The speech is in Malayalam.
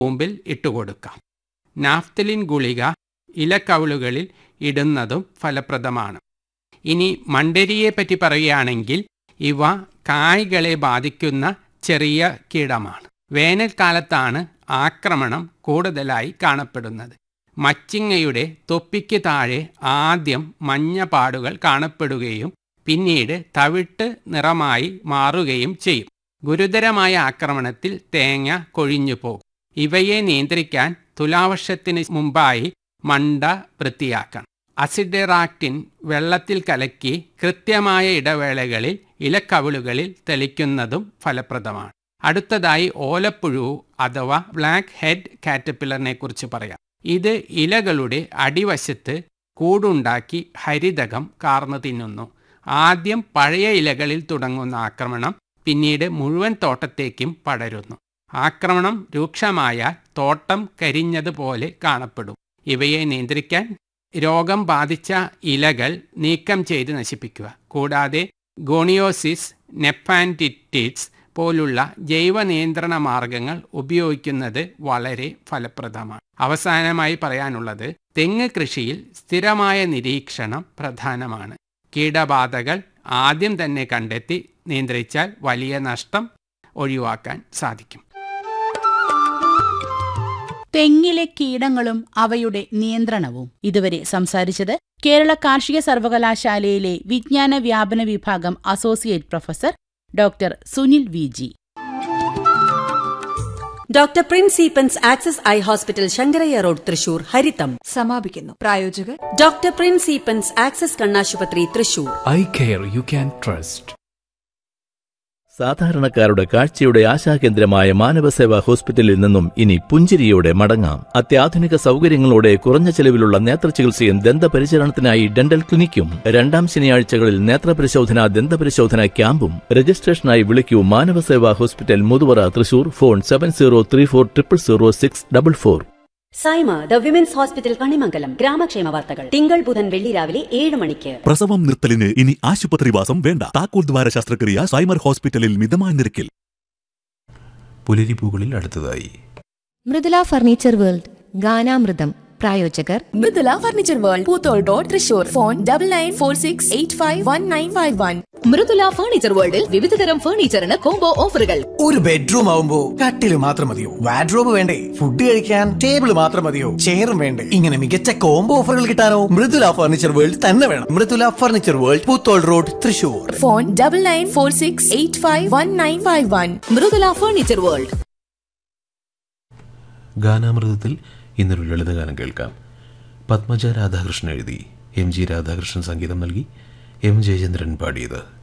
കൂമ്പിൽ ഇട്ടുകൊടുക്കാം നാഫ്തലിൻ ഗുളിക ഇലക്കവിളുകളിൽ ഇടുന്നതും ഫലപ്രദമാണ് ഇനി മണ്ടരിയെ പറ്റി പറയുകയാണെങ്കിൽ ഇവ കായ്കളെ ബാധിക്കുന്ന ചെറിയ കീടമാണ് വേനൽക്കാലത്താണ് ആക്രമണം കൂടുതലായി കാണപ്പെടുന്നത് മച്ചിങ്ങയുടെ തൊപ്പിക്ക് താഴെ ആദ്യം മഞ്ഞ പാടുകൾ കാണപ്പെടുകയും പിന്നീട് തവിട്ട് നിറമായി മാറുകയും ചെയ്യും ഗുരുതരമായ ആക്രമണത്തിൽ തേങ്ങ കൊഴിഞ്ഞു പോകും ഇവയെ നിയന്ത്രിക്കാൻ തുലാവർഷത്തിന് മുമ്പായി മണ്ട വൃത്തിയാക്കണം അസിഡറാക്റ്റിൻ വെള്ളത്തിൽ കലക്കി കൃത്യമായ ഇടവേളകളിൽ ഇലക്കവിളുകളിൽ തെളിക്കുന്നതും ഫലപ്രദമാണ് അടുത്തതായി ഓലപ്പുഴു അഥവാ ബ്ലാക്ക് ഹെഡ് കാറ്റപ്പില്ലറിനെ കുറിച്ച് പറയാം ഇത് ഇലകളുടെ അടിവശത്ത് കൂടുണ്ടാക്കി ഹരിതകം കാർന്നു തിന്നുന്നു ആദ്യം പഴയ ഇലകളിൽ തുടങ്ങുന്ന ആക്രമണം പിന്നീട് മുഴുവൻ തോട്ടത്തേക്കും പടരുന്നു ആക്രമണം രൂക്ഷമായാൽ തോട്ടം കരിഞ്ഞതുപോലെ കാണപ്പെടും ഇവയെ നിയന്ത്രിക്കാൻ രോഗം ബാധിച്ച ഇലകൾ നീക്കം ചെയ്ത് നശിപ്പിക്കുക കൂടാതെ ഗോണിയോസിസ് നെപ്പാൻറ്റിറ്റിസ് പോലുള്ള ജൈവ നിയന്ത്രണ മാർഗങ്ങൾ ഉപയോഗിക്കുന്നത് വളരെ ഫലപ്രദമാണ് അവസാനമായി പറയാനുള്ളത് തെങ്ങ് കൃഷിയിൽ സ്ഥിരമായ നിരീക്ഷണം പ്രധാനമാണ് കീടബാധകൾ ആദ്യം തന്നെ കണ്ടെത്തി നിയന്ത്രിച്ചാൽ വലിയ നഷ്ടം ഒഴിവാക്കാൻ സാധിക്കും തെങ്ങിലെ കീടങ്ങളും അവയുടെ നിയന്ത്രണവും ഇതുവരെ സംസാരിച്ചത് കേരള കാർഷിക സർവകലാശാലയിലെ വിജ്ഞാന വ്യാപന വിഭാഗം associate professor doctor Sunil V G doctor Prince Eapen's Access eye hospital Sankarayya road Thrissur ഹരിതം സമാപിക്കുന്നു പ്രായോജകർ ഡോക്ടർ പ്രിൻസ് ഈപ്പൻസ് ആക്സസ് കണ്ണാശുപത്രി Thrissur eye care you can trust സാധാരണക്കാരുടെ കാഴ്ചയുടെ ആശാകേന്ദ്രമായ മാനവസേവാ ഹോസ്പിറ്റലിൽ നിന്നും ഇനി പുഞ്ചിരിയോടെ മടങ്ങാം അത്യാധുനിക സൗകര്യങ്ങളോടെ കുറഞ്ഞ ചെലവിലുള്ള നേത്രചികിത്സയും ദന്തപരിചരണത്തിനായി ഡെന്റൽ ക്ലിനിക്കും രണ്ടാം ശനിയാഴ്ചകളിൽ നേത്രപരിശോധന ദന്തപരിശോധന ക്യാമ്പും രജിസ്ട്രേഷനായി വിളിക്കൂ Manavaseva hospital Muthuvara Thrissur phone seven zero three four triple zero six double four Saima the women's hospital Kanimangalam ഗ്രാമക്ഷേമ വാർത്തകൾ തിങ്കൾ ബുധൻ വെള്ളി രാവിലെ ഏഴ് മണിക്ക് പ്രസവം നിർത്തലിന് ഇനി ആശുപത്രിവാസം വേണ്ട താക്കോൽ ദ്വാര ശസ്ത്രക്രിയ സൈമർ ഹോസ്പിറ്റലിൽ മിതമായ നിരക്കിൽ പുലരിപ്പൂകളിൽ അടുത്തതായി മൃദുല ഫർണിച്ചർ വേൾഡ് ഗാനാമൃതം പ്രായോജകർ Mridula furniture world Poothole road Thrissur phone double nine four six eight five one nine five one Mridula furniture വേൾഡിൽ വിവിധതരം ഫർണിച്ചറിന് കോംബോ ഓഫറുകൾ ഒരു ബെഡ്റൂം ആവുമ്പോ കട്ടില് മാത്രം മതിയോ വാഡ്രോബ് വേണ്ടേ ഫുഡ് കഴിക്കാൻ ടേബിൾ മാത്രം മതിയോ ചെയറും വേണ്ടേ ഇങ്ങനെ മികച്ച കോംബോ ഓഫറുകൾ കിട്ടാനോ മൃദുല ഫർണിച്ചർ വേൾഡ് തന്നെ വേണം Mridula furniture world Poothole road Thrissur phone double nine four six eight five one nine five one Mridula furniture world ഗാനാമൃതത്തിൽ ഇന്നൊരു ലളിതഗാനം കേൾക്കാം പത്മജ രാധാകൃഷ്ണൻ എഴുതി എം ജി രാധാകൃഷ്ണൻ സംഗീതം നൽകി എം ജയചന്ദ്രൻ പാടിയത്